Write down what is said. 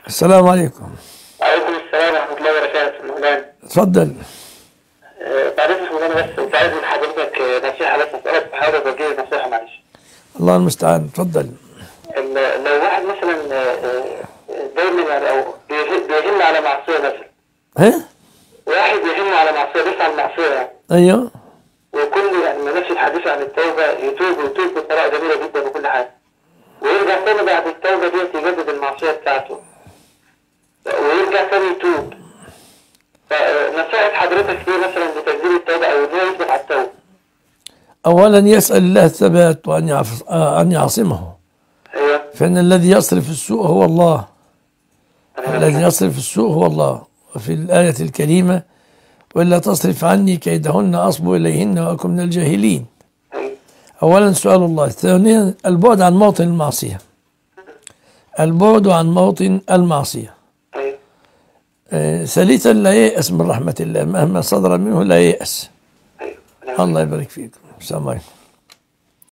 السلام عليكم وعليكم السلام ورحمة الله وبركاته مولانا تفضل آه، بعد اذنك مولانا بس كنت عايز من حضرتك آه، نصيحة بس اسألك بحاول اوجه نصيحة معلش الله المستعان تفضل ال- لو واحد مثلا آه، آه، دايما يعني او بيه- بيهم على معصية مثلا ها واحد يهم على معصية بيفعل معصية يعني ايوه وكل يعني ما نفس الحديث عن التوبة يتوب ويتوب بطريقة جميلة جدا وكل حاجة ويرجع تاني بعد التوبة ديت يجدد المعصية بتاعته ويرجع تاني يتوب فنصيحة حضرتك ايه مثلا لتجديد التوبة او ان هو يثبت على التوبة اولا يسال الله الثبات وان يعف... آه، ان يعصمه ايوه فان الذي يصرف السوء هو الله الذي تمام يصرف السوء هو الله وفي الآية الكريمة وإلا تصرف عني كيدهن أصب إليهن وأكن من الجاهلين أيوة. أولا سؤال الله ثانيا البعد عن موطن المعصية البعد عن موطن المعصية ايوه آه، ثالثا لا ييأس من رحمة الله مهما صدر منه لا ييأس ايوه الله يبارك فيكم السلام عليكم